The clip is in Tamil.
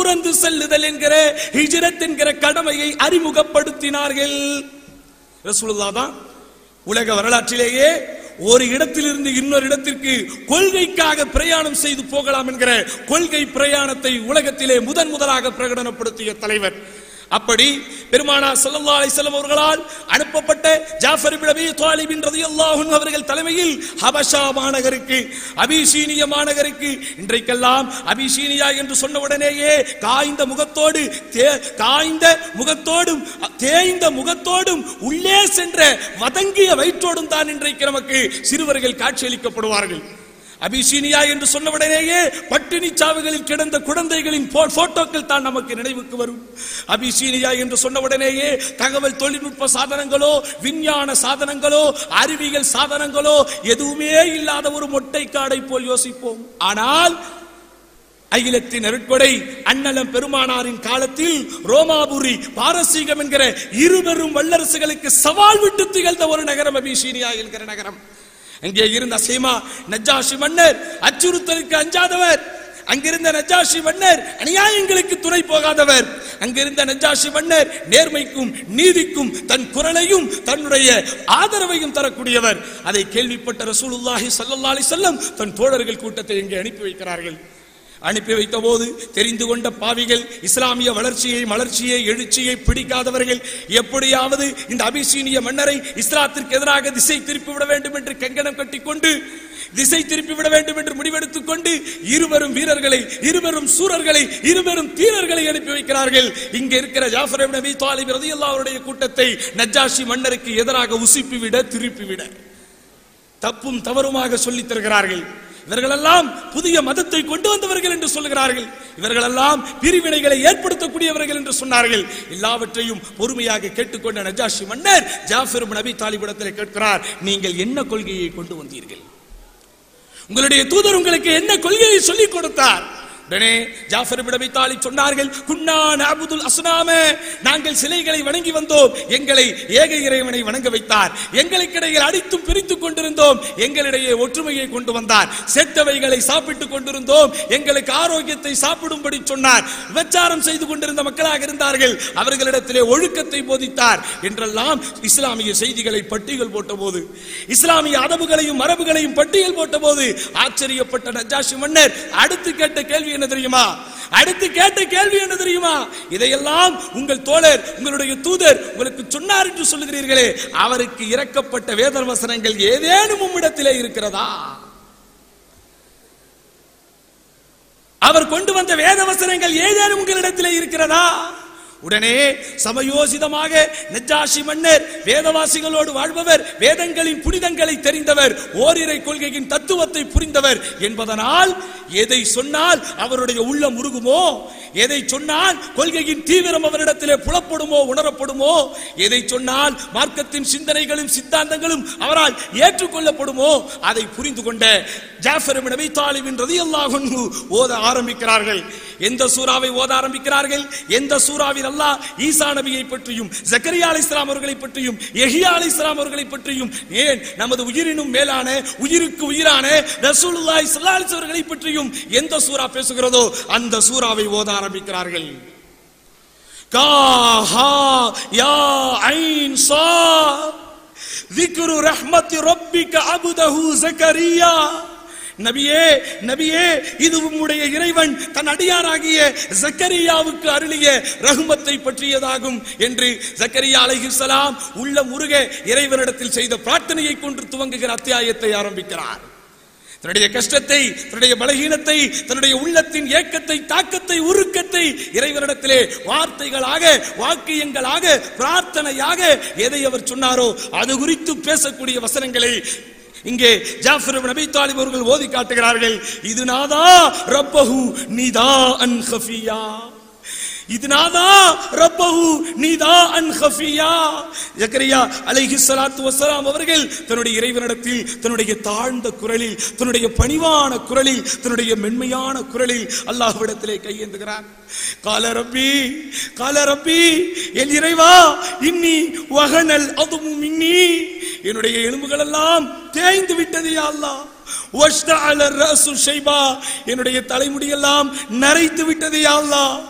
துறந்து செல்லுதல் என்கிற ஹிஜ்ரத் என்கிற கடமையை அறிமுகப்படுத்தினார்கள் ரசூலுல்லாஹ் தான் உலக வரலாற்றிலேயே ஒரு இடத்திலிருந்து இன்னொரு இடத்திற்கு கொள்கைக்காக பிரயாணம் செய்து போகலாம் என்கிற கொள்கை பிரயாணத்தை உலகத்திலே முதன் முதலாக பிரகடனப்படுத்திய தலைவர் அப்படி பெருமானா ஸல்லல்லாஹு அலைஹி வஸல்லம் அவர்களால் அனுப்பப்பட்ட ஜாஃபர் இப்னு அபீ தாலிப் ரலியல்லாஹு அன்ஹு அவர்கள் தலைமையில் ஹபஷா மாநகருக்கு அபிசீனிய மாநகருக்கு இன்றைக்கெல்லாம் அபிசீனியா என்று சொன்ன உடனேயே காய்ந்த முகத்தோடு தே- காய்ந்த முகத்தோடும் தேய்ந்த முகத்தோடும் உள்ளே சென்ற வதங்கிய வயிற்றோடும் தான் இன்றைக்கு நமக்கு சிறுவர்கள் காட்சியளிக்கப்படுவார்கள் அபிசீனியா என்று சொன்னவுடனேயே பட்டினி சாவுகளில் கிடந்த குழந்தைகளின் போ- போட்டோக்கள் தான் நமக்கு நினைவுக்கு வரும் அபிசீனியா என்று சொன்னவுடனேயே தகவல் தொழில்நுட்ப சாதனங்களோ விஞ்ஞான சாதனங்களோ அறிவியல் சாதனங்களோ எதுவுமே இல்லாத ஒரு மொட்டை காடை போல் யோசிப்போம் ஆனால் அகிலத்தின் அருட்கொடை அண்ணலம் பெருமானாரின் காலத்தில் ரோமாபுரி பாரசீகம் என்கிற இருபெரும் வல்லரசுகளுக்கு சவால் விட்டு திகழ்ந்த ஒரு நகரம் அபிசீனியா என்கிற நகரம் அங்கே இருந்த சீமா நஜாஷி மன்னர் அச்சுறுத்தலுக்கு அஞ்சாதவர் அங்கிருந்த நஜாஷி மன்னர் அநியாயங்களுக்கு துணை போகாதவர் அங்கிருந்த நஜாஷி மன்னர் நேர்மைக்கும் நீதிக்கும் தன் குரலையும் தன்னுடைய ஆதரவையும் தரக்கூடியவர் அதை கேள்விப்பட்ட ரசூலுல்லாஹி ஸல்லல்லாஹு அலைஹி வஸல்லம் தன் தோழர்கள் கூட்டத்தை இங்கே அனுப்பி வைக்கிறார்கள் அனுப்பி வைத்த போது தெரிந்து கொண்ட பாவிகள் இஸ்லாமிய வளர்ச்சியை மலர்ச்சியை எழுச்சியை பிடிக்காதவர்கள் எப்படியாவது இந்த அபிசீனிய மன்னரை இஸ்லாத்திற்கு எதிராக திசை திருப்பி விட வேண்டும் என்று கங்கணம் கட்டிக்கொண்டு திசை திருப்பி விட வேண்டும் என்று முடிவெடுத்துக் கொண்டு இருவரும் வீரர்களை இருவரும் சூரர்களை இருவரும் தீரர்களை அனுப்பி வைக்கிறார்கள் இங்க இருக்கிற ஜாஃபர் இப்னு அபீ தாலிப் ரலியல்லாஹு அவருடைய கூட்டத்தை நஜ்ஜாஷி மன்னருக்கு எதிராக உசுப்பி விட திருப்பி விட தப்பும் தவறுமாக சொல்லித் தருகிறார்கள் இவர்களெல்லாம் புதிய மதத்தை கொண்டு வந்தவர்கள் என்று சொல்லுகிறார்கள் இவர்களெல்லாம் பிரிவினைகளை ஏற்படுத்தக்கூடியவர்கள் என்று சொன்னார்கள் எல்லாவற்றையும் பொறுமையாக கேட்டுக்கொண்ட நஜாஷி மன்னர் ஜாஃபர் இப்னு அபீ தாலிபிடத்தில் கேட்கிறார் நீங்கள் என்ன கொள்கையை கொண்டு வந்தீர்கள் உங்களுடைய தூதர் உங்களுக்கு என்ன கொள்கையை சொல்லிக் கொடுத்தார் உடனே ஜாஃபர் இப்னு அபீ தாலிப் சொன்னார்கள் குன்னா நஅபுதுல் அஸ்னாம நாங்கள் சிலைகளை வணங்கி வந்தோம் எங்களை ஏக இறைவனை வணங்க வைத்தார் எங்களுக்கிடையில் அடித்தும் பிரித்துக் கொண்டிருந்தோம் எங்களிடையே ஒற்றுமையை கொண்டு வந்தார் செத்தவைகளை சாப்பிட்டுக் கொண்டிருந்தோம் எங்களுக்கு ஆரோக்கியத்தை சாப்பிடும்படி சொன்னார் விபச்சாரம் செய்து கொண்டிருந்த மக்களாக இருந்தார்கள் அவர்களிடத்திலே ஒழுக்கத்தை போதித்தார் என்றெல்லாம் இஸ்லாமிய செய்திகளை பட்டியல் போட்டபோது இஸ்லாமிய அதபுகளையும் மரபுகளையும் பட்டியல் போட்டபோது ஆச்சரியப்பட்ட நஜாஷி மன்னர் அடுத்து கேட்ட கேள்வி என்ன தெரியுமா அடுத்து கேட்ட கேள்வி என்ன தெரியுமா இதையெல்லாம் உங்கள் தோழர் உங்களுடைய தூதர் உங்களுக்கு சொன்னார் என்று சொல்லுகிறீர்களே அவருக்கு இறக்கப்பட்ட வேத வசனங்கள் ஏதேனும் உம்மிடத்திலே இருக்கிறதா அவர் கொண்டு வந்த வேத வசனங்கள் ஏதேனும் உங்களிடத்திலே இருக்கிறதா உடனே சமயோசிதமாக நஜாஷி மன்னர் வேதவாசிகளோடு வாழ்பவர் வேதங்களின் புனிதங்களை தெரிந்தவர் ஓரிரை கொள்கையின் தத்துவத்தை புரிந்தவர் என்பதனால் எதை சொன்னால் அவருடைய உள்ளம் உருகுமோ எதை சொன்னால் கொள்கையின் தீவிரம் அவரிடத்திலே புலப்படுமோ உணரப்படுமோ எதை சொன்னால் மார்க்கத்தின் சிந்தனைகளும் சித்தாந்தங்களும் அவரால் ஏற்றுக்கொள்ளப்படுமோ அதை புரிந்து கொண்ட ஜாஃபர் இப்னு அபீ தாலிபின் ரலியல்லாஹு அன்ஹு ஓத ஆரம்பிக்கிறார்கள் எந்த சூறாவை ஓத ஆரம்பிக்கிறார்கள் எந்த சூறாவில் அல்லாஹ் ஈசா நபியை பற்றியும் ஜக்கரியா அலைஹிஸ்ஸலாம் அவர்களை பற்றியும் யஹ்யா அலைஹிஸ்ஸலாம் அவர்களை பற்றியும் ஏன் நமது உயிரினும் மேலான உயிருக்கு உயிரான ரசூலுல்லாஹி ஸல்லல்லாஹு அலைஹி வஸல்லம் அவர்களை பற்றியும் எந்த சூரா பேசுகிறதோ அந்த சூறாவை ஓத ஆரம்பிக்கிறார்கள் காஹா யா ஐன் சா ذكر رحمة ربك عبده زكريا நபியே நபியே இது உம்முடைய இறைவன் தன் அடியாராகிய ஜக்கரியாவுக்கு அருளிய ரஹ்மத்தை பற்றியதாகும் என்று ஜக்கரியா அலைஹிஸ்ஸலாம் உள்ள முருக இறைவனிடத்தில் செய்த பிரார்த்தனையை கொண்டு துவங்குகிற அத்தியாயத்தை ஆரம்பிக்கிறார் தன்னுடைய கஷ்டத்தை தன்னுடைய பலகீனத்தை தன்னுடைய உள்ளத்தின் ஏக்கத்தை தாக்கத்தை உருக்கத்தை இறைவனிடத்திலே வார்த்தைகளாக வாக்கியங்களாக பிரார்த்தனையாக எதை அவர் சொன்னாரோ அது குறித்து பேசக்கூடிய வசனங்களை இங்கே ஜாஃபர் இப்னு அபீ தாலிப் அவர்கள் ஓதி காட்டுகிறார்கள் இது நாதா ரப்பஹு நிதா அன் ஹஃபியா இது நாதா ரப்பஹு நிதா அன் ஹஃபியா ஜக்கரியா அலைஹி ஸலாத்து வஸலாம் அவர்கள் தன்னுடைய இறைவனிடத்தில் தன்னுடைய தாழ்ந்த குரலில் தன்னுடைய பணிவான குரலில் தன்னுடைய மென்மையான குரலில் அல்லாஹ்விடத்திலே கையேந்துகிறார் கால ரப்பி கால ரப்பி என் இறைவா இன்னி வகனல் அதுவும் மின்னி என்னுடைய எலும்புகள் எல்லாம் தேய்ந்து விட்டது யா அல்லாஹ் வஷ்தஅல ரஅசு ஷைபா என்னுடைய தலைமுடியெல்லாம் நரைத்து விட்டது யா அல்லாஹ்